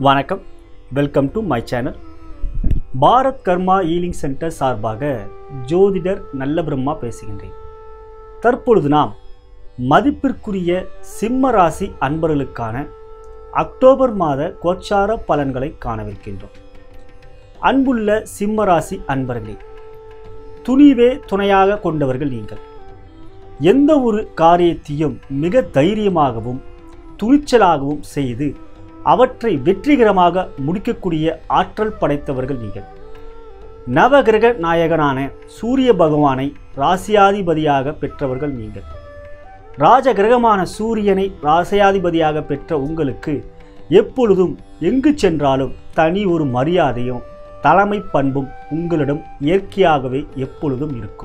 வணக்கம் welcome to my channel Bharat karma healing centre சார்பாக ஜோதிடர் நல்ல பிரம்மா பேசுகின்றேன் தற்பொழுது நாம் மதிப்பிற்குரிய சிம்ம ராசி அன்பர்களுக்கான அக்டோபர் மாத கோச்சார பலன்களை காணவிருக்கின்றோம் அன்புள்ள சிம்ம ராசி அன்பர்களே துணிவே துணையாக கொண்டவர்கள் நீங்கள் எந்த ஒரு காரியத்தையும் மிக தைரியமாகவும் துணிச்சலாகவும் செய்து அவற்றை வெற்றிகரமாக முடிக்கக்கூடிய ஆற்றல் படைத்தவர்கள் நீங்கள் நவகிரக நாயகனான சூரிய பகவானை ராசியாதிபதியாக பெற்றவர்கள் நீங்கள் ராஜ கிரகமான சூரியனை ராசியாதிபதியாக பெற்ற உங்களுக்கு எப்பொழுதும் எங்கு சென்றாலும் தனி ஒரு மரியாதையும் தலைமை பண்பும் உங்களிடம் இயற்கையாகவே எப்பொழுதும் இருக்கும்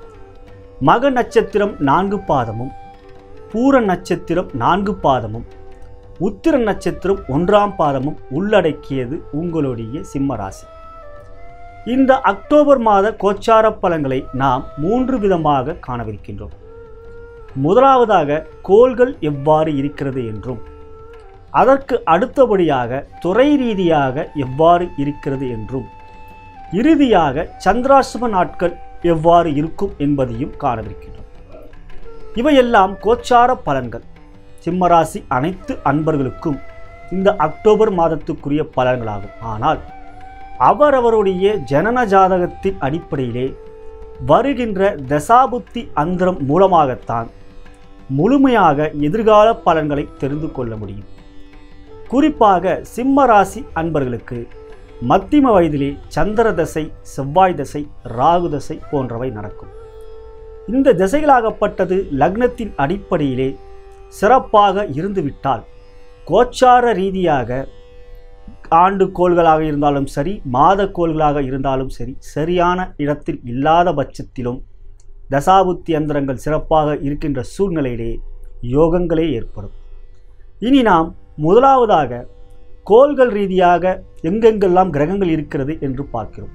மக நட்சத்திரம் நான்கு பாதமும் பூர நட்சத்திரம் நான்கு பாதமும் உத்திர நட்சத்திரம் ஒன்றாம் பாதமும் உள்ளடக்கியது உங்களுடைய சிம்ம ராசி இந்த அக்டோபர் மாத கோச்சார பலன்களை நாம் மூன்று விதமாக காணவிருக்கின்றோம் முதலாவதாக கோள்கள் எவ்வாறு இருக்கிறது என்றும் அதற்கு அடுத்தபடியாக துறை ரீதியாக எவ்வாறு இருக்கிறது என்றும் இறுதியாக சந்திராசிரம நாட்கள் எவ்வாறு இருக்கும் என்பதையும் காணவிருக்கின்றோம் இவையெல்லாம் கோச்சார பலன்கள் சிம்மராசி அனைத்து அன்பர்களுக்கும் இந்த அக்டோபர் மாதத்துக்குரிய பலன்களாகும் ஆனால் அவரவருடைய ஜனன ஜாதகத்தின் அடிப்படையிலே வருகின்ற தசாபுத்தி அந்தரம் மூலமாகத்தான் முழுமையாக எதிர்கால பலன்களை தெரிந்து கொள்ள முடியும் குறிப்பாக சிம்ம ராசி அன்பர்களுக்கு மத்திம வயதிலே சந்திர தசை செவ்வாய் தசை ராகு தசை போன்றவை நடக்கும் இந்த திசைகளாகப்பட்டது லக்னத்தின் அடிப்படையிலே சிறப்பாக இருந்துவிட்டால் கோச்சார ரீதியாக ஆண்டு கோள்களாக இருந்தாலும் சரி மாத கோள்களாக இருந்தாலும் சரி சரியான இடத்தில் இல்லாத பட்சத்திலும் தசாபுத்தி அந்தரங்கள் சிறப்பாக இருக்கின்ற சூழ்நிலையிலே யோகங்களே ஏற்படும் இனி நாம் முதலாவதாக கோள்கள் ரீதியாக எங்கெங்கெல்லாம் கிரகங்கள் இருக்கிறது என்று பார்க்கிறோம்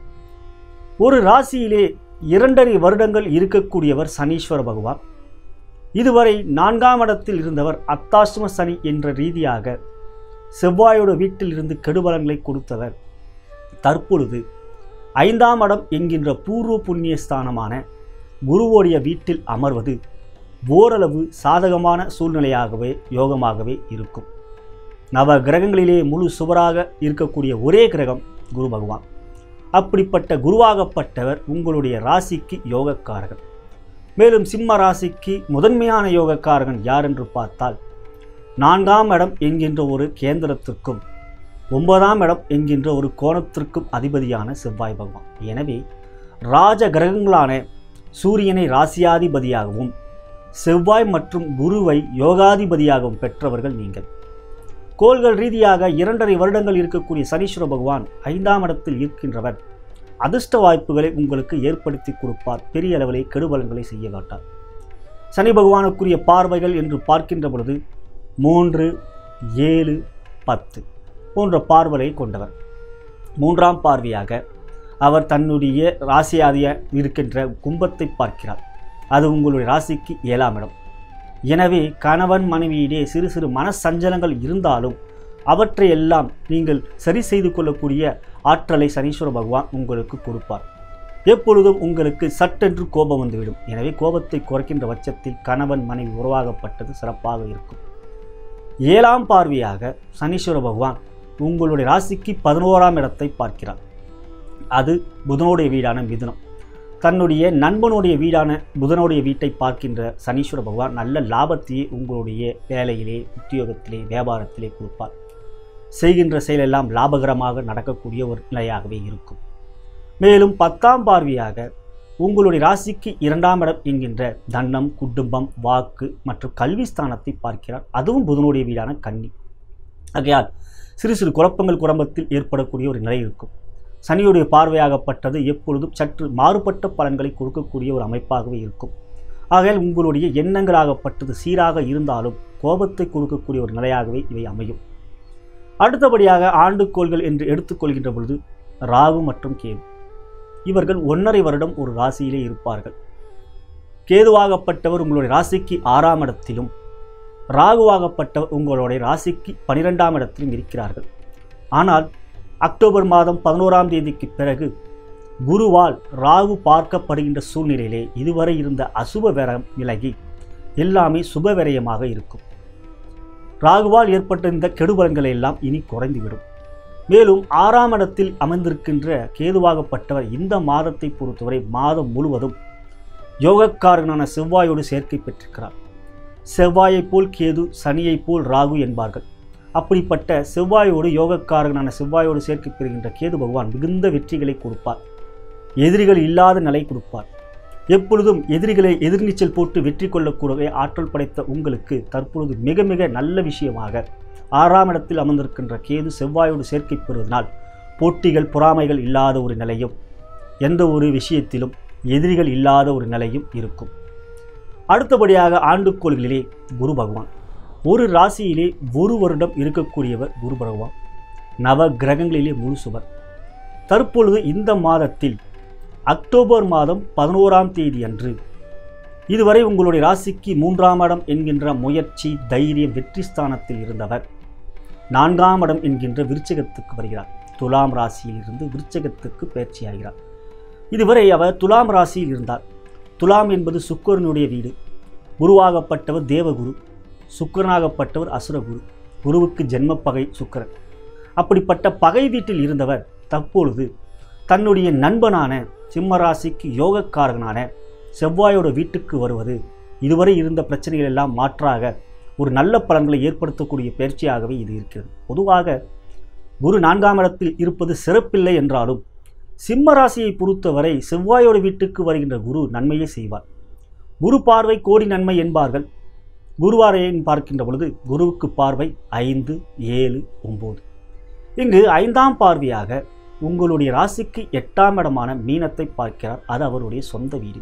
ஒரு ராசியிலே இரண்டரை வருடங்கள் இருக்கக்கூடியவர் சனீஸ்வர பகவான் இதுவரை நான்காம் இடத்தில் இருந்தவர் அத்தாசிரம சனி என்ற ரீதியாக செவ்வாயோட வீட்டில் இருந்து கெடுபலன்களை கொடுத்தவர் தற்பொழுது ஐந்தாம் இடம் என்கின்ற பூர்வ புண்ணிய ஸ்தானமான குருவோடைய வீட்டில் அமர்வது ஓரளவு சாதகமான சூழ்நிலையாகவே யோகமாகவே இருக்கும் நவ கிரகங்களிலே முழு சுவராக இருக்கக்கூடிய ஒரே கிரகம் குரு பகவான் அப்படிப்பட்ட குருவாகப்பட்டவர் உங்களுடைய ராசிக்கு யோகக்காரகன் மேலும் சிம்ம ராசிக்கு முதன்மையான யோகக்காரகன் யார் என்று பார்த்தால் நான்காம் இடம் என்கின்ற ஒரு கேந்திரத்திற்கும் ஒன்பதாம் இடம் என்கின்ற ஒரு கோணத்திற்கும் அதிபதியான செவ்வாய் பகவான் எனவே ராஜ கிரகங்களான சூரியனை ராசியாதிபதியாகவும் செவ்வாய் மற்றும் குருவை யோகாதிபதியாகவும் பெற்றவர்கள் நீங்கள் கோள்கள் ரீதியாக இரண்டரை வருடங்கள் இருக்கக்கூடிய சனீஸ்வர பகவான் ஐந்தாம் இடத்தில் இருக்கின்றவர் அதிர்ஷ்ட வாய்ப்புகளை உங்களுக்கு ஏற்படுத்தி கொடுப்பார் பெரிய அளவிலே கெடுபலன்களை செய்ய மாட்டார் சனி பகவானுக்குரிய பார்வைகள் என்று பார்க்கின்ற பொழுது மூன்று ஏழு பத்து போன்ற பார்வையை கொண்டவர் மூன்றாம் பார்வையாக அவர் தன்னுடைய ராசியாதிய இருக்கின்ற கும்பத்தை பார்க்கிறார் அது உங்களுடைய ராசிக்கு ஏழாம் இடம் எனவே கணவன் மனைவியிடையே சிறு சிறு மனசஞ்சலங்கள் இருந்தாலும் அவற்றை எல்லாம் நீங்கள் சரி செய்து கொள்ளக்கூடிய ஆற்றலை சனீஸ்வர பகவான் உங்களுக்கு கொடுப்பார் எப்பொழுதும் உங்களுக்கு சட்டென்று கோபம் வந்துவிடும் எனவே கோபத்தை குறைக்கின்ற பட்சத்தில் கணவன் மனைவி உருவாகப்பட்டது சிறப்பாக இருக்கும் ஏழாம் பார்வையாக சனீஸ்வர பகவான் உங்களுடைய ராசிக்கு பதினோராம் இடத்தை பார்க்கிறார் அது புதனுடைய வீடான மிதுனம் தன்னுடைய நண்பனுடைய வீடான புதனுடைய வீட்டை பார்க்கின்ற சனீஸ்வர பகவான் நல்ல லாபத்தையே உங்களுடைய வேலையிலே உத்தியோகத்திலே வியாபாரத்திலே கொடுப்பார் செய்கின்ற செயலெல்லாம் லாபகரமாக நடக்கக்கூடிய ஒரு நிலையாகவே இருக்கும் மேலும் பத்தாம் பார்வையாக உங்களுடைய ராசிக்கு இரண்டாம் இடம் என்கின்ற தன்னம் குடும்பம் வாக்கு மற்றும் கல்வி ஸ்தானத்தை பார்க்கிறார் அதுவும் புதனுடைய வீடான கன்னி ஆகையால் சிறு சிறு குழப்பங்கள் குடும்பத்தில் ஏற்படக்கூடிய ஒரு நிலை இருக்கும் சனியுடைய பார்வையாகப்பட்டது எப்பொழுதும் சற்று மாறுபட்ட பலன்களை கொடுக்கக்கூடிய ஒரு அமைப்பாகவே இருக்கும் ஆகையால் உங்களுடைய எண்ணங்களாகப்பட்டது சீராக இருந்தாலும் கோபத்தை கொடுக்கக்கூடிய ஒரு நிலையாகவே இவை அமையும் அடுத்தபடியாக ஆண்டுக்கோள்கள் என்று எடுத்துக்கொள்கின்ற பொழுது ராகு மற்றும் கேது இவர்கள் ஒன்றரை வருடம் ஒரு ராசியிலே இருப்பார்கள் கேதுவாகப்பட்டவர் உங்களுடைய ராசிக்கு ஆறாம் இடத்திலும் ராகுவாகப்பட்டவர் உங்களுடைய ராசிக்கு பனிரெண்டாம் இடத்திலும் இருக்கிறார்கள் ஆனால் அக்டோபர் மாதம் பதினோராம் தேதிக்கு பிறகு குருவால் ராகு பார்க்கப்படுகின்ற சூழ்நிலையிலே இதுவரை இருந்த அசுப விரம் விலகி எல்லாமே சுப விரயமாக இருக்கும் ராகுவால் ஏற்பட்ட இந்த கெடுபலன்கள் எல்லாம் இனி குறைந்துவிடும் மேலும் ஆறாம் இடத்தில் அமர்ந்திருக்கின்ற கேதுவாகப்பட்டவர் இந்த மாதத்தை பொறுத்தவரை மாதம் முழுவதும் யோகக்காரகனான செவ்வாயோடு சேர்க்கை பெற்றிருக்கிறார் செவ்வாயைப் போல் கேது சனியைப் போல் ராகு என்பார்கள் அப்படிப்பட்ட செவ்வாயோடு யோகக்காரகனான செவ்வாயோடு சேர்க்கை பெறுகின்ற கேது பகவான் மிகுந்த வெற்றிகளை கொடுப்பார் எதிரிகள் இல்லாத நிலை கொடுப்பார் எப்பொழுதும் எதிரிகளை எதிர்நீச்சல் போட்டு வெற்றி கொள்ளக்கூடிய ஆற்றல் படைத்த உங்களுக்கு தற்பொழுது மிக மிக நல்ல விஷயமாக ஆறாம் இடத்தில் அமர்ந்திருக்கின்ற கேது செவ்வாயோடு சேர்க்கை பெறுவதனால் போட்டிகள் பொறாமைகள் இல்லாத ஒரு நிலையும் எந்த ஒரு விஷயத்திலும் எதிரிகள் இல்லாத ஒரு நிலையும் இருக்கும் அடுத்தபடியாக ஆண்டுக்கோள்களிலே குரு பகவான் ஒரு ராசியிலே ஒரு வருடம் இருக்கக்கூடியவர் குரு பகவான் நவ கிரகங்களிலே முழு சுவர் தற்பொழுது இந்த மாதத்தில் அக்டோபர் மாதம் பதினோராம் தேதி அன்று இதுவரை உங்களுடைய ராசிக்கு மூன்றாம் இடம் என்கின்ற முயற்சி தைரியம் வெற்றி ஸ்தானத்தில் இருந்தவர் நான்காம் இடம் என்கின்ற விருச்சகத்துக்கு வருகிறார் துலாம் ராசியில் இருந்து விருச்சகத்துக்கு பயிற்சியாகிறார் இதுவரை அவர் துலாம் ராசியில் இருந்தார் துலாம் என்பது சுக்கரனுடைய வீடு குருவாகப்பட்டவர் தேவகுரு சுக்கரனாகப்பட்டவர் அசுரகுரு குருவுக்கு ஜென்ம பகை சுக்கரன் அப்படிப்பட்ட பகை வீட்டில் இருந்தவர் தற்பொழுது தன்னுடைய நண்பனான சிம்மராசிக்கு யோகக்காரகனான செவ்வாயோட வீட்டுக்கு வருவது இதுவரை இருந்த பிரச்சனைகள் எல்லாம் மாற்றாக ஒரு நல்ல பலன்களை ஏற்படுத்தக்கூடிய பயிற்சியாகவே இது இருக்கிறது பொதுவாக குரு நான்காம் இடத்தில் இருப்பது சிறப்பில்லை என்றாலும் சிம்ம ராசியை பொறுத்தவரை செவ்வாயோட வீட்டுக்கு வருகின்ற குரு நன்மையை செய்வார் குரு பார்வை கோடி நன்மை என்பார்கள் குருவாரையின் பார்க்கின்ற பொழுது குருவுக்கு பார்வை ஐந்து ஏழு ஒம்பது இங்கு ஐந்தாம் பார்வையாக உங்களுடைய ராசிக்கு எட்டாம் இடமான மீனத்தை பார்க்கிறார் அது அவருடைய சொந்த வீடு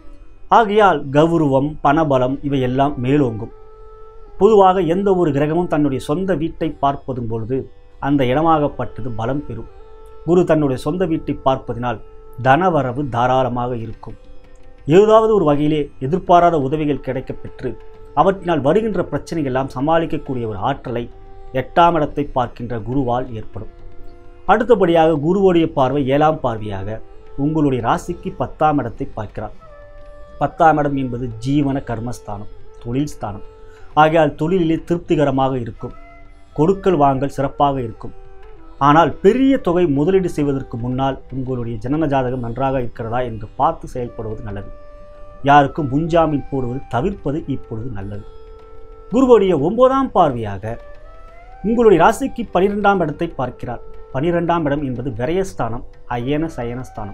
ஆகையால் கௌரவம் பணபலம் இவையெல்லாம் மேலோங்கும் பொதுவாக எந்த ஒரு கிரகமும் தன்னுடைய சொந்த வீட்டை பார்ப்பதும் பொழுது அந்த இடமாகப்பட்டது பலம் பெறும் குரு தன்னுடைய சொந்த வீட்டை பார்ப்பதினால் தனவரவு தாராளமாக இருக்கும் ஏதாவது ஒரு வகையிலே எதிர்பாராத உதவிகள் கிடைக்கப் பெற்று அவற்றினால் வருகின்ற பிரச்சனைகள் எல்லாம் சமாளிக்கக்கூடிய ஒரு ஆற்றலை எட்டாம் இடத்தை பார்க்கின்ற குருவால் ஏற்படும் அடுத்தபடியாக குருவுடைய பார்வை ஏழாம் பார்வையாக உங்களுடைய ராசிக்கு பத்தாம் இடத்தை பார்க்கிறார் பத்தாம் இடம் என்பது ஜீவன கர்மஸ்தானம் தொழில் ஸ்தானம் ஆகையால் தொழிலிலே திருப்திகரமாக இருக்கும் கொடுக்கல் வாங்கல் சிறப்பாக இருக்கும் ஆனால் பெரிய தொகை முதலீடு செய்வதற்கு முன்னால் உங்களுடைய ஜனன ஜாதகம் நன்றாக இருக்கிறதா என்று பார்த்து செயல்படுவது நல்லது யாருக்கும் முன்ஜாமீன் போடுவது தவிர்ப்பது இப்பொழுது நல்லது குருவுடைய ஒன்பதாம் பார்வையாக உங்களுடைய ராசிக்கு பனிரெண்டாம் இடத்தை பார்க்கிறார் பனிரெண்டாம் இடம் என்பது விரயஸ்தானம் அயன சயனஸ்தானம்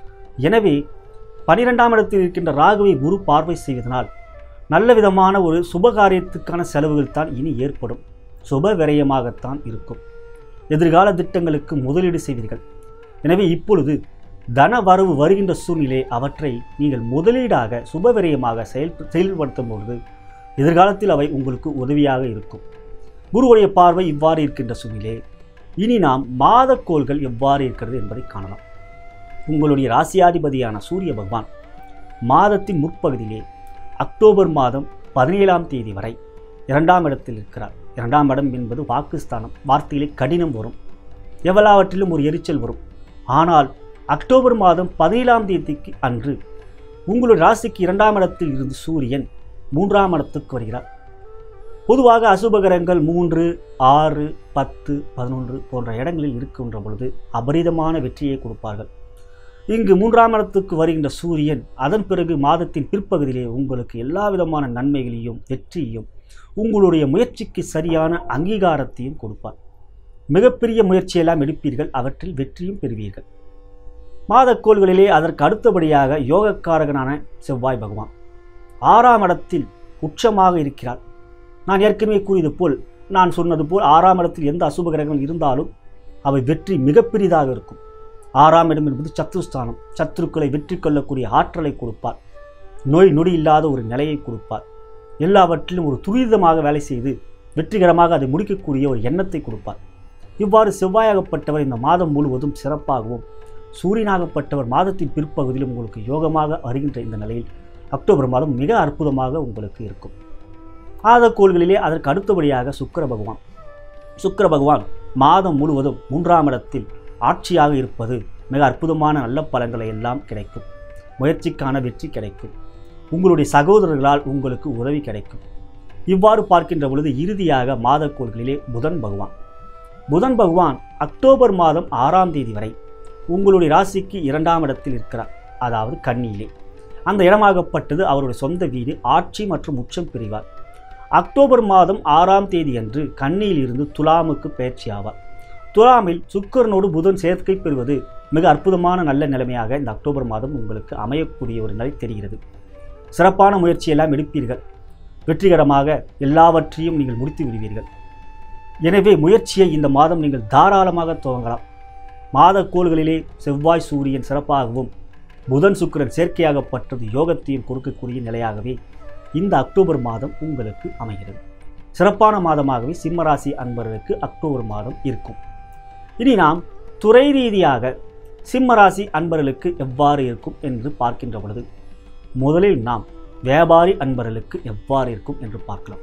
எனவே பனிரெண்டாம் இடத்தில் இருக்கின்ற ராகுவை குரு பார்வை செய்வதனால் நல்ல விதமான ஒரு சுபகாரியத்துக்கான செலவுகள் தான் இனி ஏற்படும் சுப விரயமாகத்தான் இருக்கும் எதிர்கால திட்டங்களுக்கு முதலீடு செய்வீர்கள் எனவே இப்பொழுது தன வரவு வருகின்ற சூழ்நிலை அவற்றை நீங்கள் முதலீடாக சுப விரயமாக செயல் செயல்படுத்தும் பொழுது எதிர்காலத்தில் அவை உங்களுக்கு உதவியாக இருக்கும் குருவுடைய பார்வை இவ்வாறு இருக்கின்ற சூழ்நிலை இனி நாம் மாதக்கோள்கள் எவ்வாறு இருக்கிறது என்பதை காணலாம் உங்களுடைய ராசியாதிபதியான சூரிய பகவான் மாதத்தின் முற்பகுதியிலே அக்டோபர் மாதம் பதினேழாம் தேதி வரை இரண்டாம் இடத்தில் இருக்கிறார் இரண்டாம் இடம் என்பது வாக்குஸ்தானம் வார்த்தையிலே கடினம் வரும் எவ்வளவற்றிலும் ஒரு எரிச்சல் வரும் ஆனால் அக்டோபர் மாதம் பதினேழாம் தேதிக்கு அன்று உங்களுடைய ராசிக்கு இரண்டாம் இடத்தில் இருந்து சூரியன் மூன்றாம் இடத்துக்கு வருகிறார் பொதுவாக அசுபகரங்கள் மூன்று ஆறு பத்து பதினொன்று போன்ற இடங்களில் இருக்கின்ற பொழுது அபரிதமான வெற்றியை கொடுப்பார்கள் இங்கு மூன்றாம் இடத்துக்கு வருகின்ற சூரியன் அதன் பிறகு மாதத்தின் பிற்பகுதியிலே உங்களுக்கு எல்லா விதமான நன்மைகளையும் வெற்றியையும் உங்களுடைய முயற்சிக்கு சரியான அங்கீகாரத்தையும் கொடுப்பார் மிகப்பெரிய முயற்சியெல்லாம் எடுப்பீர்கள் அவற்றில் வெற்றியும் பெறுவீர்கள் மாதக்கோள்களிலே அதற்கு அடுத்தபடியாக யோகக்காரகனான செவ்வாய் பகவான் ஆறாம் இடத்தில் உச்சமாக இருக்கிறார் நான் ஏற்கனவே கூறியது போல் நான் சொன்னது போல் ஆறாம் இடத்தில் எந்த அசுப கிரகங்கள் இருந்தாலும் அவை வெற்றி மிகப்பெரிதாக இருக்கும் ஆறாம் இடம் என்பது சத்துருஸ்தானம் சத்துருக்களை வெற்றி கொள்ளக்கூடிய ஆற்றலை கொடுப்பார் நோய் நொடி இல்லாத ஒரு நிலையை கொடுப்பார் எல்லாவற்றிலும் ஒரு துரிதமாக வேலை செய்து வெற்றிகரமாக அதை முடிக்கக்கூடிய ஒரு எண்ணத்தை கொடுப்பார் இவ்வாறு செவ்வாயாகப்பட்டவர் இந்த மாதம் முழுவதும் சிறப்பாகவும் சூரியனாகப்பட்டவர் மாதத்தின் பிற்பகுதியிலும் உங்களுக்கு யோகமாக வருகின்ற இந்த நிலையில் அக்டோபர் மாதம் மிக அற்புதமாக உங்களுக்கு இருக்கும் ஆதக்கோள்களிலே அதற்கு அடுத்தபடியாக சுக்கிர பகவான் சுக்கிர பகவான் மாதம் முழுவதும் மூன்றாம் இடத்தில் ஆட்சியாக இருப்பது மிக அற்புதமான நல்ல பலன்களை எல்லாம் கிடைக்கும் முயற்சிக்கான வெற்றி கிடைக்கும் உங்களுடைய சகோதரர்களால் உங்களுக்கு உதவி கிடைக்கும் இவ்வாறு பார்க்கின்ற பொழுது இறுதியாக மாதக்கோள்களிலே புதன் பகவான் புதன் பகவான் அக்டோபர் மாதம் ஆறாம் தேதி வரை உங்களுடைய ராசிக்கு இரண்டாம் இடத்தில் இருக்கிறார் அதாவது கன்னியிலே அந்த இடமாகப்பட்டது அவருடைய சொந்த வீடு ஆட்சி மற்றும் உச்சம் பிரிவார் அக்டோபர் மாதம் ஆறாம் தேதி அன்று கன்னியில் இருந்து துலாமுக்கு பயிற்சி ஆவார் துலாமில் சுக்கரனோடு புதன் சேர்க்கை பெறுவது மிக அற்புதமான நல்ல நிலைமையாக இந்த அக்டோபர் மாதம் உங்களுக்கு அமையக்கூடிய ஒரு நிலை தெரிகிறது சிறப்பான முயற்சியெல்லாம் எடுப்பீர்கள் வெற்றிகரமாக எல்லாவற்றையும் நீங்கள் முடித்து விடுவீர்கள் எனவே முயற்சியை இந்த மாதம் நீங்கள் தாராளமாக துவங்கலாம் மாத கோள்களிலே செவ்வாய் சூரியன் சிறப்பாகவும் புதன் சுக்கிரன் சேர்க்கையாகப்பட்டது யோகத்தையும் கொடுக்கக்கூடிய நிலையாகவே இந்த அக்டோபர் மாதம் உங்களுக்கு அமைகிறது சிறப்பான மாதமாகவே சிம்மராசி அன்பர்களுக்கு அக்டோபர் மாதம் இருக்கும் இனி நாம் துறை ரீதியாக சிம்மராசி அன்பர்களுக்கு எவ்வாறு இருக்கும் என்று பார்க்கின்ற பொழுது முதலில் நாம் வியாபாரி அன்பர்களுக்கு எவ்வாறு இருக்கும் என்று பார்க்கலாம்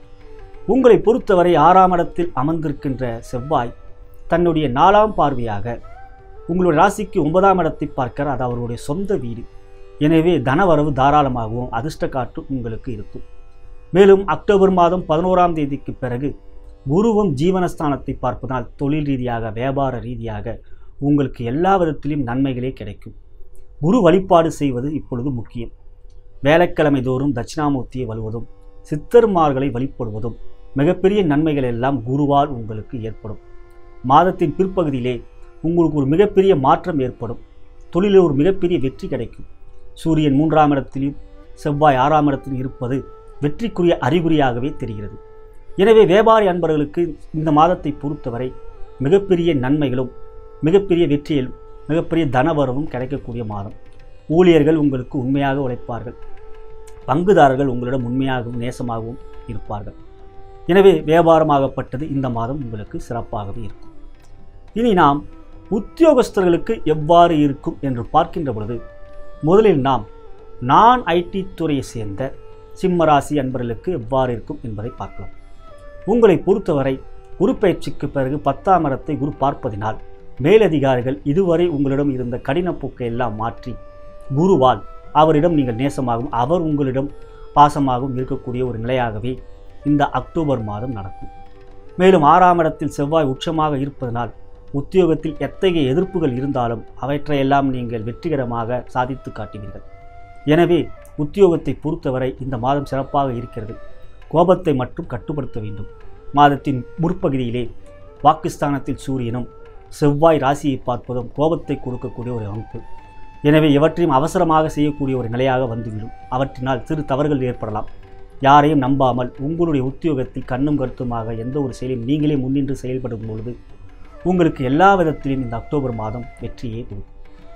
உங்களை பொறுத்தவரை ஆறாம் இடத்தில் அமர்ந்திருக்கின்ற செவ்வாய் தன்னுடைய நாலாம் பார்வையாக உங்களுடைய ராசிக்கு ஒன்பதாம் இடத்தை பார்க்கிறார் அது அவருடைய சொந்த வீடு எனவே தனவரவு தாராளமாகவும் அதிர்ஷ்ட காற்று உங்களுக்கு இருக்கும் மேலும் அக்டோபர் மாதம் பதினோராம் தேதிக்கு பிறகு குருவும் ஜீவனஸ்தானத்தை பார்ப்பதால் தொழில் ரீதியாக வியாபார ரீதியாக உங்களுக்கு எல்லா விதத்திலும் நன்மைகளே கிடைக்கும் குரு வழிபாடு செய்வது இப்பொழுது முக்கியம் வேலைக்கிழமை தோறும் தட்சிணாமூர்த்தியை வழுவதும் சித்தர்மார்களை வழிபடுவதும் மிகப்பெரிய நன்மைகள் எல்லாம் குருவால் உங்களுக்கு ஏற்படும் மாதத்தின் பிற்பகுதியிலே உங்களுக்கு ஒரு மிகப்பெரிய மாற்றம் ஏற்படும் தொழிலில் ஒரு மிகப்பெரிய வெற்றி கிடைக்கும் சூரியன் மூன்றாம் இடத்திலும் செவ்வாய் ஆறாம் இடத்திலும் இருப்பது வெற்றிக்குரிய அறிகுறியாகவே தெரிகிறது எனவே வியாபாரி அன்பர்களுக்கு இந்த மாதத்தை பொறுத்தவரை மிகப்பெரிய நன்மைகளும் மிகப்பெரிய வெற்றியிலும் மிகப்பெரிய தனவரவும் கிடைக்கக்கூடிய மாதம் ஊழியர்கள் உங்களுக்கு உண்மையாக உழைப்பார்கள் பங்குதாரர்கள் உங்களிடம் உண்மையாகவும் நேசமாகவும் இருப்பார்கள் எனவே வியாபாரமாகப்பட்டது இந்த மாதம் உங்களுக்கு சிறப்பாகவே இருக்கும் இனி நாம் உத்தியோகஸ்தர்களுக்கு எவ்வாறு இருக்கும் என்று பார்க்கின்ற பொழுது முதலில் நாம் நான் ஐடி துறையை சேர்ந்த சிம்மராசி அன்பர்களுக்கு எவ்வாறு இருக்கும் என்பதை பார்க்கலாம் உங்களை பொறுத்தவரை குரு பயிற்சிக்கு பிறகு பத்தாம் இடத்தை குரு பார்ப்பதினால் மேலதிகாரிகள் இதுவரை உங்களிடம் இருந்த கடின போக்கை எல்லாம் மாற்றி குருவால் அவரிடம் நீங்கள் நேசமாகவும் அவர் உங்களிடம் பாசமாகவும் இருக்கக்கூடிய ஒரு நிலையாகவே இந்த அக்டோபர் மாதம் நடக்கும் மேலும் ஆறாம் இடத்தில் செவ்வாய் உச்சமாக இருப்பதனால் உத்தியோகத்தில் எத்தகைய எதிர்ப்புகள் இருந்தாலும் அவற்றையெல்லாம் நீங்கள் வெற்றிகரமாக சாதித்து காட்டுவீர்கள் எனவே உத்தியோகத்தை பொறுத்தவரை இந்த மாதம் சிறப்பாக இருக்கிறது கோபத்தை மட்டும் கட்டுப்படுத்த வேண்டும் மாதத்தின் முற்பகுதியிலே பாகிஸ்தானத்தில் சூரியனும் செவ்வாய் ராசியை பார்ப்பதும் கோபத்தை கொடுக்கக்கூடிய ஒரு அமைப்பு எனவே எவற்றையும் அவசரமாக செய்யக்கூடிய ஒரு நிலையாக வந்துவிடும் அவற்றினால் சிறு தவறுகள் ஏற்படலாம் யாரையும் நம்பாமல் உங்களுடைய உத்தியோகத்தில் கண்ணும் கருத்துமாக எந்த ஒரு செயலையும் நீங்களே முன்னின்று செயல்படும் பொழுது உங்களுக்கு எல்லா விதத்திலும் இந்த அக்டோபர் மாதம் வெற்றியே கொடுக்கும்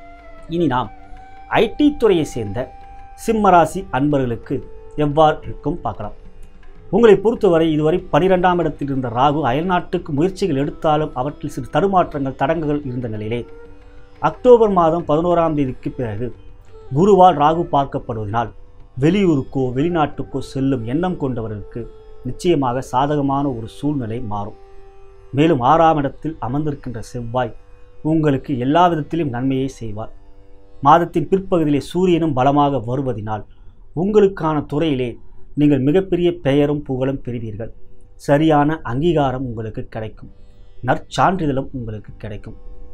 இனி நாம் ஐடி துறையை சேர்ந்த சிம்மராசி அன்பர்களுக்கு எவ்வாறு இருக்கும் பார்க்கலாம் உங்களை பொறுத்தவரை இதுவரை பனிரெண்டாம் இடத்தில் இருந்த ராகு அயல்நாட்டுக்கு முயற்சிகள் எடுத்தாலும் அவற்றில் சிறு தடுமாற்றங்கள் தடங்குகள் இருந்த நிலையிலே அக்டோபர் மாதம் பதினோராம் தேதிக்கு பிறகு குருவால் ராகு பார்க்கப்படுவதனால் வெளியூருக்கோ வெளிநாட்டுக்கோ செல்லும் எண்ணம் கொண்டவர்களுக்கு நிச்சயமாக சாதகமான ஒரு சூழ்நிலை மாறும் மேலும் ஆறாம் இடத்தில் அமர்ந்திருக்கின்ற செவ்வாய் உங்களுக்கு எல்லா விதத்திலும் நன்மையை செய்வார் மாதத்தின் பிற்பகுதியிலே சூரியனும் பலமாக வருவதினால் உங்களுக்கான துறையிலே நீங்கள் மிகப்பெரிய பெயரும் புகழும் பெறுவீர்கள் சரியான அங்கீகாரம் உங்களுக்கு கிடைக்கும் நற்சான்றிதழும் உங்களுக்கு கிடைக்கும்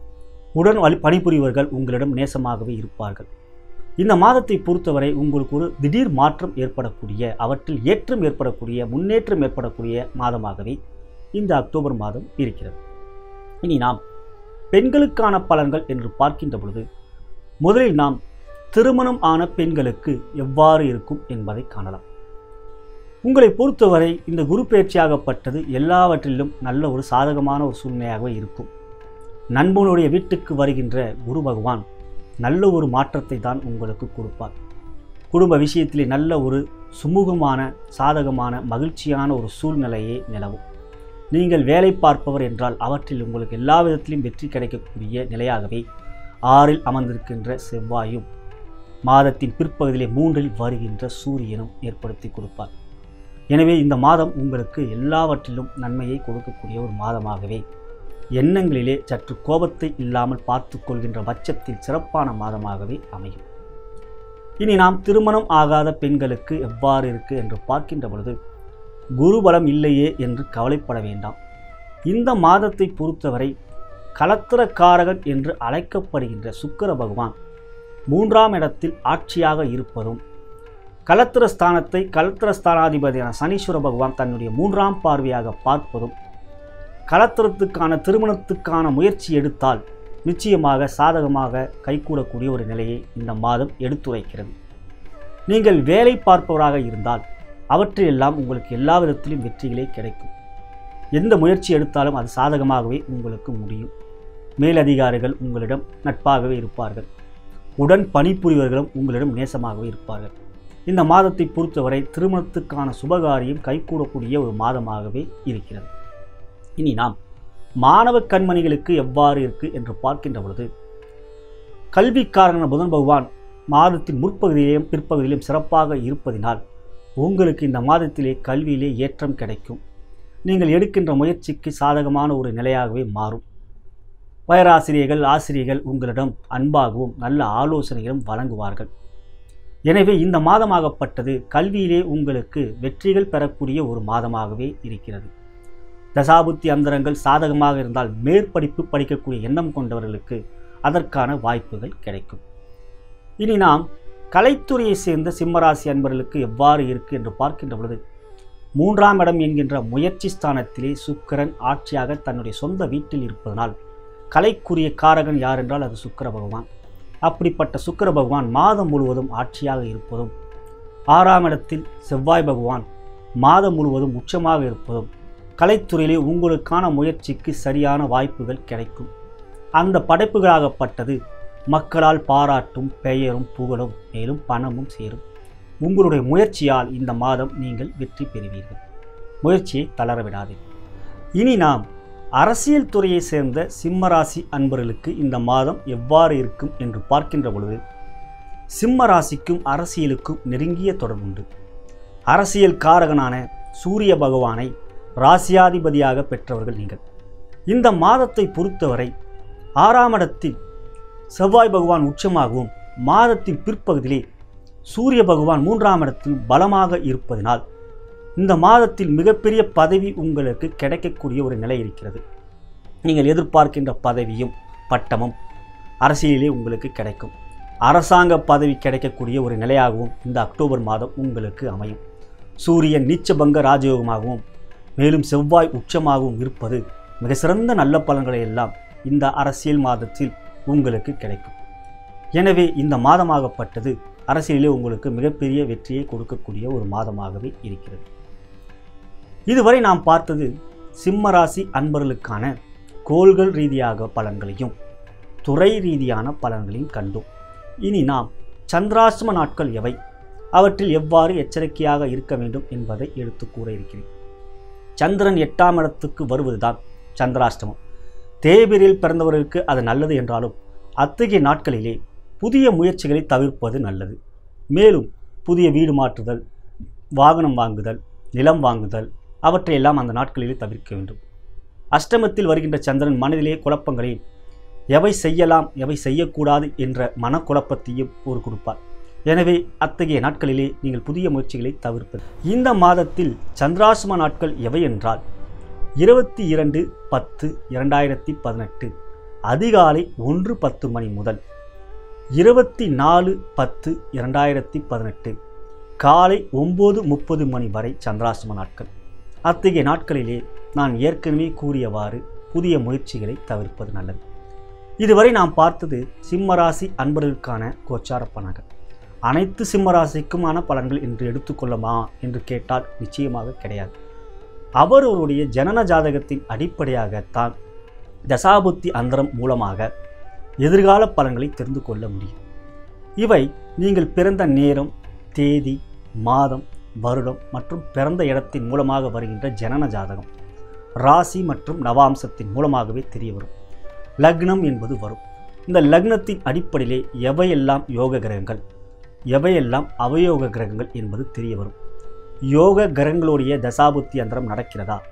உடன் வழி பணிபுரிவர்கள் உங்களிடம் நேசமாகவே இருப்பார்கள் இந்த மாதத்தை பொறுத்தவரை உங்களுக்கு ஒரு திடீர் மாற்றம் ஏற்படக்கூடிய அவற்றில் ஏற்றம் ஏற்படக்கூடிய முன்னேற்றம் ஏற்படக்கூடிய மாதமாகவே இந்த அக்டோபர் மாதம் இருக்கிறது இனி நாம் பெண்களுக்கான பலன்கள் என்று பார்க்கின்ற பொழுது முதலில் நாம் திருமணம் ஆன பெண்களுக்கு எவ்வாறு இருக்கும் என்பதை காணலாம் உங்களை பொறுத்தவரை இந்த குரு பயிற்சியாகப்பட்டது எல்லாவற்றிலும் நல்ல ஒரு சாதகமான ஒரு சூழ்நிலையாகவே இருக்கும் நண்பனுடைய வீட்டுக்கு வருகின்ற குரு பகவான் நல்ல ஒரு மாற்றத்தை தான் உங்களுக்கு கொடுப்பார் குடும்ப விஷயத்திலே நல்ல ஒரு சுமூகமான சாதகமான மகிழ்ச்சியான ஒரு சூழ்நிலையே நிலவும் நீங்கள் வேலை பார்ப்பவர் என்றால் அவற்றில் உங்களுக்கு எல்லா விதத்திலும் வெற்றி கிடைக்கக்கூடிய நிலையாகவே ஆறில் அமர்ந்திருக்கின்ற செவ்வாயும் மாதத்தின் பிற்பகுதியிலே மூன்றில் வருகின்ற சூரியனும் ஏற்படுத்தி கொடுப்பார் எனவே இந்த மாதம் உங்களுக்கு எல்லாவற்றிலும் நன்மையை கொடுக்கக்கூடிய ஒரு மாதமாகவே எண்ணங்களிலே சற்று கோபத்தை இல்லாமல் பார்த்து கொள்கின்ற பட்சத்தில் சிறப்பான மாதமாகவே அமையும் இனி நாம் திருமணம் ஆகாத பெண்களுக்கு எவ்வாறு இருக்கு என்று பார்க்கின்ற பொழுது குருபலம் இல்லையே என்று கவலைப்பட வேண்டாம் இந்த மாதத்தை பொறுத்தவரை கலத்திரக்காரகன் என்று அழைக்கப்படுகின்ற சுக்கிர பகவான் மூன்றாம் இடத்தில் ஆட்சியாக இருப்பதும் கலத்திர ஸ்தானத்தை கலத்திர ஸ்தானாதிபதியான சனீஸ்வர பகவான் தன்னுடைய மூன்றாம் பார்வையாக பார்ப்பதும் கலத்திரத்துக்கான திருமணத்துக்கான முயற்சி எடுத்தால் நிச்சயமாக சாதகமாக கைகூடக்கூடிய ஒரு நிலையை இந்த மாதம் எடுத்துரைக்கிறது நீங்கள் வேலை பார்ப்பவராக இருந்தால் அவற்றையெல்லாம் உங்களுக்கு எல்லா விதத்திலும் வெற்றிகளே கிடைக்கும் எந்த முயற்சி எடுத்தாலும் அது சாதகமாகவே உங்களுக்கு முடியும் மேலதிகாரிகள் உங்களிடம் நட்பாகவே இருப்பார்கள் உடன் பணிபுரிவர்களும் உங்களிடம் நேசமாகவே இருப்பார்கள் இந்த மாதத்தை பொறுத்தவரை திருமணத்துக்கான சுபகாரியம் கைகூடக்கூடிய ஒரு மாதமாகவே இருக்கிறது இனி நாம் மாணவ கண்மணிகளுக்கு எவ்வாறு இருக்கு என்று பார்க்கின்ற பொழுது கல்விக்காரன புதன் பகவான் மாதத்தின் முற்பகுதியிலும் பிற்பகுதியிலும் சிறப்பாக இருப்பதினால் உங்களுக்கு இந்த மாதத்திலே கல்வியிலே ஏற்றம் கிடைக்கும் நீங்கள் எடுக்கின்ற முயற்சிக்கு சாதகமான ஒரு நிலையாகவே மாறும் வயராசிரியர்கள் ஆசிரியர்கள் உங்களிடம் அன்பாகவும் நல்ல ஆலோசனைகளும் வழங்குவார்கள் எனவே இந்த மாதமாகப்பட்டது கல்வியிலே உங்களுக்கு வெற்றிகள் பெறக்கூடிய ஒரு மாதமாகவே இருக்கிறது தசாபுத்தி அந்தரங்கள் சாதகமாக இருந்தால் மேற்படிப்பு படிக்கக்கூடிய எண்ணம் கொண்டவர்களுக்கு அதற்கான வாய்ப்புகள் கிடைக்கும் இனி நாம் கலைத்துறையை சேர்ந்த சிம்மராசி அன்பர்களுக்கு எவ்வாறு இருக்கு என்று பார்க்கின்ற பொழுது மூன்றாம் இடம் என்கின்ற முயற்சி ஸ்தானத்திலே சுக்கிரன் ஆட்சியாக தன்னுடைய சொந்த வீட்டில் இருப்பதனால் கலைக்குரிய காரகன் யார் என்றால் அது சுக்கிர பகவான் அப்படிப்பட்ட சுக்கிர பகவான் மாதம் முழுவதும் ஆட்சியாக இருப்பதும் ஆறாம் இடத்தில் செவ்வாய் பகவான் மாதம் முழுவதும் உச்சமாக இருப்பதும் கலைத்துறையிலே உங்களுக்கான முயற்சிக்கு சரியான வாய்ப்புகள் கிடைக்கும் அந்த படைப்புகளாகப்பட்டது மக்களால் பாராட்டும் பெயரும் புகழும் மேலும் பணமும் சேரும் உங்களுடைய முயற்சியால் இந்த மாதம் நீங்கள் வெற்றி பெறுவீர்கள் முயற்சியை தளர விடாதீர்கள் இனி நாம் அரசியல் துறையை சேர்ந்த சிம்மராசி அன்பர்களுக்கு இந்த மாதம் எவ்வாறு இருக்கும் என்று பார்க்கின்ற பொழுது சிம்ம ராசிக்கும் அரசியலுக்கும் நெருங்கிய தொடர்புண்டு அரசியல் காரகனான சூரிய பகவானை ராசியாதிபதியாக பெற்றவர்கள் நீங்கள் இந்த மாதத்தை பொறுத்தவரை ஆறாம் இடத்தில் செவ்வாய் பகவான் உச்சமாகவும் மாதத்தின் பிற்பகுதியிலே சூரிய பகவான் மூன்றாம் இடத்தில் பலமாக இருப்பதனால் இந்த மாதத்தில் மிகப்பெரிய பதவி உங்களுக்கு கிடைக்கக்கூடிய ஒரு நிலை இருக்கிறது நீங்கள் எதிர்பார்க்கின்ற பதவியும் பட்டமும் அரசியலிலே உங்களுக்கு கிடைக்கும் அரசாங்க பதவி கிடைக்கக்கூடிய ஒரு நிலையாகவும் இந்த அக்டோபர் மாதம் உங்களுக்கு அமையும் சூரியன் நீச்சபங்க ராஜயோகமாகவும் மேலும் செவ்வாய் உச்சமாகவும் இருப்பது மிக சிறந்த நல்ல பலன்களை எல்லாம் இந்த அரசியல் மாதத்தில் உங்களுக்கு கிடைக்கும் எனவே இந்த மாதமாகப்பட்டது அரசியலிலே உங்களுக்கு மிகப்பெரிய வெற்றியை கொடுக்கக்கூடிய ஒரு மாதமாகவே இருக்கிறது இதுவரை நாம் பார்த்தது சிம்ம ராசி அன்பர்களுக்கான கோள்கள் ரீதியாக பலன்களையும் துறை ரீதியான பலன்களையும் கண்டோம் இனி நாம் சந்திராசிரம நாட்கள் எவை அவற்றில் எவ்வாறு எச்சரிக்கையாக இருக்க வேண்டும் என்பதை எடுத்து கூற இருக்கிறேன் சந்திரன் எட்டாம் இடத்துக்கு வருவதுதான் சந்திராஷ்டமம் தேய்பிரியில் பிறந்தவர்களுக்கு அது நல்லது என்றாலும் அத்தகைய நாட்களிலே புதிய முயற்சிகளை தவிர்ப்பது நல்லது மேலும் புதிய வீடு மாற்றுதல் வாகனம் வாங்குதல் நிலம் வாங்குதல் அவற்றையெல்லாம் அந்த நாட்களிலே தவிர்க்க வேண்டும் அஷ்டமத்தில் வருகின்ற சந்திரன் மனதிலே குழப்பங்களை எவை செய்யலாம் எவை செய்யக்கூடாது என்ற மனக்குழப்பத்தையும் ஒரு கொடுப்பார் எனவே அத்தகைய நாட்களிலே நீங்கள் புதிய முயற்சிகளை தவிர்ப்பது இந்த மாதத்தில் சந்திராசிரம நாட்கள் எவை என்றால் இருபத்தி இரண்டு பத்து இரண்டாயிரத்தி பதினெட்டு அதிகாலை ஒன்று பத்து மணி முதல் இருபத்தி நாலு பத்து இரண்டாயிரத்தி பதினெட்டு காலை ஒம்பது முப்பது மணி வரை சந்திராசிரம நாட்கள் அத்தகைய நாட்களிலே நான் ஏற்கனவே கூறியவாறு புதிய முயற்சிகளை தவிர்ப்பது நல்லது இதுவரை நாம் பார்த்தது சிம்மராசி அன்பர்களுக்கான கோச்சார பலன்கள் அனைத்து சிம்மராசிக்குமான பலன்கள் என்று எடுத்துக்கொள்ளமா என்று கேட்டால் நிச்சயமாக கிடையாது அவரவருடைய ஜனன ஜாதகத்தின் அடிப்படையாகத்தான் தசாபுத்தி அந்தரம் மூலமாக எதிர்கால பலன்களை தெரிந்து கொள்ள முடியும் இவை நீங்கள் பிறந்த நேரம் தேதி மாதம் வருடம் மற்றும் பிறந்த இடத்தின் மூலமாக வருகின்ற ஜனன ஜாதகம் ராசி மற்றும் நவாம்சத்தின் மூலமாகவே தெரிய வரும் லக்னம் என்பது வரும் இந்த லக்னத்தின் அடிப்படையிலே எவையெல்லாம் யோக கிரகங்கள் எவையெல்லாம் அவயோக கிரகங்கள் என்பது தெரிய வரும் யோக கிரகங்களுடைய தசாபுத்தி அந்தரம் நடக்கிறதா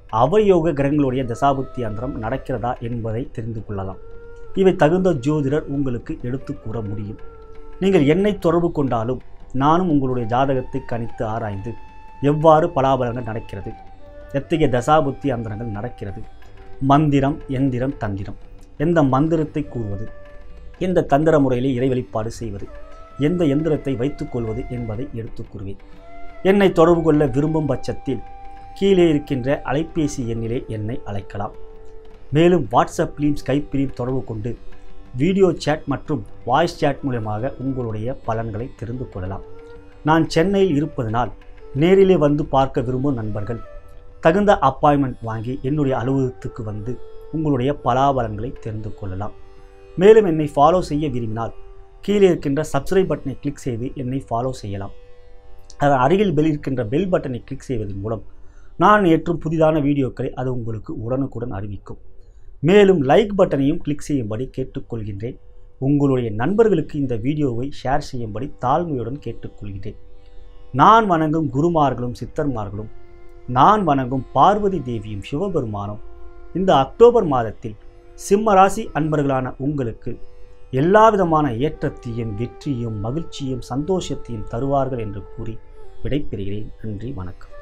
அவயோக கிரகங்களுடைய தசாபுத்தி அந்தரம் நடக்கிறதா என்பதை தெரிந்து கொள்ளலாம் இவை தகுந்த ஜோதிடர் உங்களுக்கு எடுத்து கூற முடியும் நீங்கள் என்னை தொடர்பு கொண்டாலும் நானும் உங்களுடைய ஜாதகத்தை கணித்து ஆராய்ந்து எவ்வாறு பலாபலங்கள் நடக்கிறது எத்தகைய தசாபுத்தி அந்தரங்கள் நடக்கிறது மந்திரம் எந்திரம் தந்திரம் எந்த மந்திரத்தை கூறுவது எந்த தந்திர முறையிலே இறை வெளிப்பாடு செய்வது எந்த எந்திரத்தை வைத்துக்கொள்வது என்பதை எடுத்துக் கூறுவேன் என்னை தொடர்பு கொள்ள விரும்பும் பட்சத்தில் கீழே இருக்கின்ற அலைபேசி எண்ணிலே என்னை அழைக்கலாம் மேலும் வாட்ஸ்அப்லேயும் ஸ்கைப்பிலையும் தொடர்பு கொண்டு வீடியோ சேட் மற்றும் வாய்ஸ் சேட் மூலமாக உங்களுடைய பலன்களை தெரிந்து கொள்ளலாம் நான் சென்னையில் இருப்பதனால் நேரிலே வந்து பார்க்க விரும்பும் நண்பர்கள் தகுந்த அப்பாயின்மெண்ட் வாங்கி என்னுடைய அலுவலகத்துக்கு வந்து உங்களுடைய பலாபலன்களை தெரிந்து கொள்ளலாம் மேலும் என்னை ஃபாலோ செய்ய விரும்பினால் கீழே இருக்கின்ற சப்ஸ்கிரைப் பட்டனை கிளிக் செய்து என்னை ஃபாலோ செய்யலாம் அதன் அருகில் பெல் இருக்கின்ற பெல் பட்டனை கிளிக் செய்வதன் மூலம் நான் ஏற்றும் புதிதான வீடியோக்களை அது உங்களுக்கு உடனுக்குடன் அறிவிக்கும் மேலும் லைக் பட்டனையும் கிளிக் செய்யும்படி கேட்டுக்கொள்கின்றேன் உங்களுடைய நண்பர்களுக்கு இந்த வீடியோவை ஷேர் செய்யும்படி தாழ்மையுடன் கேட்டுக்கொள்கின்றேன் நான் வணங்கும் குருமார்களும் சித்தர்மார்களும் நான் வணங்கும் பார்வதி தேவியும் சிவபெருமானும் இந்த அக்டோபர் மாதத்தில் சிம்ம ராசி அன்பர்களான உங்களுக்கு எல்லா விதமான ஏற்றத்தையும் வெற்றியும் மகிழ்ச்சியும் சந்தோஷத்தையும் தருவார்கள் என்று கூறி விடைபெறுகிறேன் நன்றி வணக்கம்